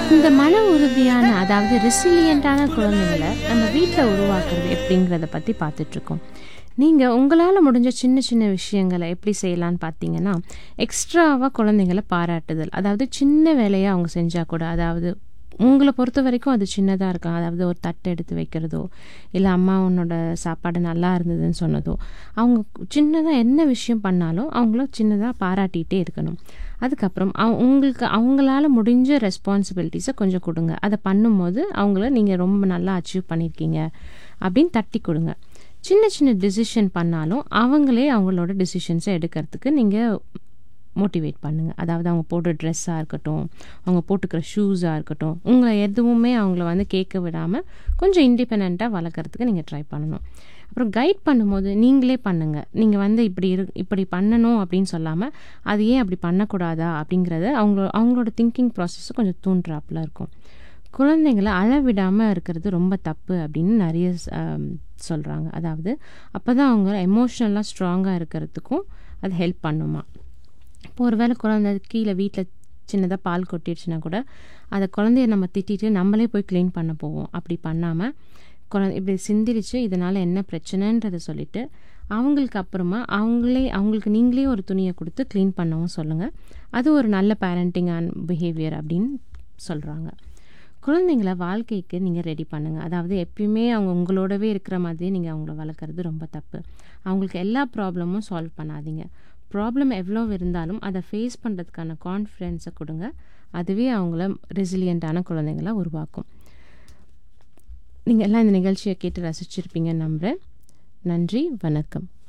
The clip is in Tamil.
இந்த மன உறுதியான அதாவது ரெசிலியண்ட்டான குழந்தைங்களை நம்ம வீட்டில் உருவாக்குறது எப்படிங்கிறத பற்றி பார்த்துட்ருக்கோம் நீங்கள் உங்களால் முடிஞ்ச சின்ன சின்ன விஷயங்களை எப்படி செய்யலான்னு பார்த்தீங்கன்னா எக்ஸ்ட்ராவாக குழந்தைங்களை பாராட்டுதல் அதாவது சின்ன வேலையை அவங்க செஞ்சால் கூட அதாவது உங்களை பொறுத்த வரைக்கும் அது சின்னதாக இருக்கும் அதாவது ஒரு தட்டு எடுத்து வைக்கிறதோ இல்லை அம்மா உன்னோட சாப்பாடு நல்லா இருந்ததுன்னு சொன்னதோ அவங்க சின்னதாக என்ன விஷயம் பண்ணாலும் அவங்கள சின்னதாக பாராட்டிகிட்டே இருக்கணும் அதுக்கப்புறம் அவ- உங்களுக்கு அவங்களால முடிஞ்ச ரெஸ்பான்சிபிலிட்டிஸை கொஞ்சம் கொடுங்க அதை பண்ணும்போது அவங்கள நீங்கள் ரொம்ப நல்லா அச்சீவ் பண்ணியிருக்கீங்க அப்படின்னு தட்டி கொடுங்க சின்ன சின்ன டிசிஷன் பண்ணாலும் அவங்களே அவங்களோட டிசிஷன்ஸை எடுக்கிறதுக்கு நீங்கள் மோட்டிவேட் பண்ணுங்கள் அதாவது அவங்க போடுற ட்ரெஸ்ஸாக இருக்கட்டும் அவங்க போட்டுக்கிற ஷூஸாக இருக்கட்டும் உங்களை எதுவுமே அவங்கள வந்து கேட்க விடாமல் கொஞ்சம் இண்டிபெண்ட்டாக வளர்க்குறதுக்கு நீங்கள் ட்ரை பண்ணணும் அப்புறம் கைட் பண்ணும்போது நீங்களே பண்ணுங்கள் நீங்கள் வந்து இப்படி இரு இப்படி பண்ணணும் அப்படின்னு சொல்லாமல் அது ஏன் அப்படி பண்ணக்கூடாதா அப்படிங்கிறத அவங்க அவங்களோட திங்கிங் ப்ராசஸ் கொஞ்சம் தூண்டுறாப்புல இருக்கும் குழந்தைங்களை அழவிடாமல் இருக்கிறது ரொம்ப தப்பு அப்படின்னு நிறைய சொல்கிறாங்க அதாவது அப்போ தான் அவங்க எமோஷ்னலாக ஸ்ட்ராங்காக இருக்கிறதுக்கும் அது ஹெல்ப் பண்ணுமா இப்போ ஒரு வேளை குழந்தை கீழே வீட்டில் சின்னதாக பால் கொட்டிடுச்சுன்னா கூட அதை குழந்தைய நம்ம திட்டிட்டு நம்மளே போய் க்ளீன் பண்ண போவோம் அப்படி பண்ணாமல் குழந்தை இப்படி சிந்திரிச்சு இதனால் என்ன பிரச்சனைன்றதை சொல்லிட்டு அவங்களுக்கு அப்புறமா அவங்களே அவங்களுக்கு நீங்களே ஒரு துணியை கொடுத்து க்ளீன் பண்ணவும் சொல்லுங்கள் அது ஒரு நல்ல பேரண்டிங் அண்ட் பிஹேவியர் அப்படின்னு சொல்கிறாங்க குழந்தைங்கள வாழ்க்கைக்கு நீங்கள் ரெடி பண்ணுங்கள் அதாவது எப்பயுமே அவங்க உங்களோடவே இருக்கிற மாதிரி நீங்கள் அவங்கள வளர்க்குறது ரொம்ப தப்பு அவங்களுக்கு எல்லா ப்ராப்ளமும் சால்வ் பண்ணாதீங்க ப்ராப்ளம் எவ்வளோ இருந்தாலும் அதை ஃபேஸ் பண்ணுறதுக்கான கான்ஃபிடென்ஸை கொடுங்க அதுவே அவங்கள ரெசிலியண்ட்டான குழந்தைங்கள உருவாக்கும் நீங்கள் எல்லாம் இந்த நிகழ்ச்சியை கேட்டு ரசிச்சிருப்பீங்கன்னு நம்புகிறேன் நன்றி வணக்கம்